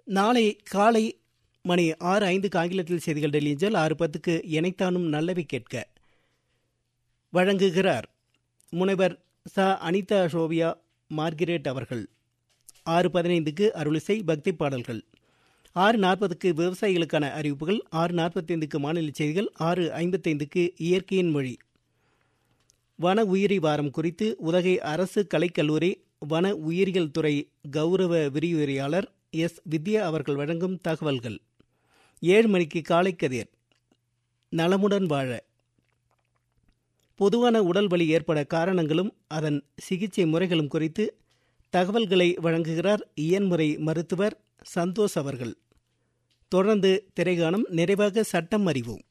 நாளை காலை மணி ஆறு ஐந்துக்கு ஆங்கிலத்தில் செய்திகள் டெல்லி அஞ்சல் ஆறு பத்துக்கு இணைத்தானும் நல்லவை கேட்க வழங்குகிறார் முனைவர் ச அனிதா ஷோபியா மார்கிரேட் அவர்கள் ஆறு பதினைந்துக்கு அருளிசை பக்தி பாடல்கள் ஆறு நாற்பதுக்கு விவசாயிகளுக்கான அறிவிப்புகள் ஆறு நாற்பத்தைந்துக்கு மாநில செய்திகள் ஆறு ஐம்பத்தைந்துக்கு இயற்கையின் மொழி வன உயிரி வாரம் குறித்து உதகை அரசு கலைக்கல்லூரி வன உயிரியல் துறை கௌரவ விரிவுரையாளர் எஸ் வித்யா அவர்கள் வழங்கும் தகவல்கள் ஏழு மணிக்கு காலை கதிர் நலமுடன் வாழ பொதுவான உடல் வலி ஏற்பட காரணங்களும் அதன் சிகிச்சை முறைகளும் குறித்து தகவல்களை வழங்குகிறார் இயன்முறை மருத்துவர் சந்தோஷ் அவர்கள் தொடர்ந்து திரைகாணும் நிறைவாக சட்டம் அறிவோம்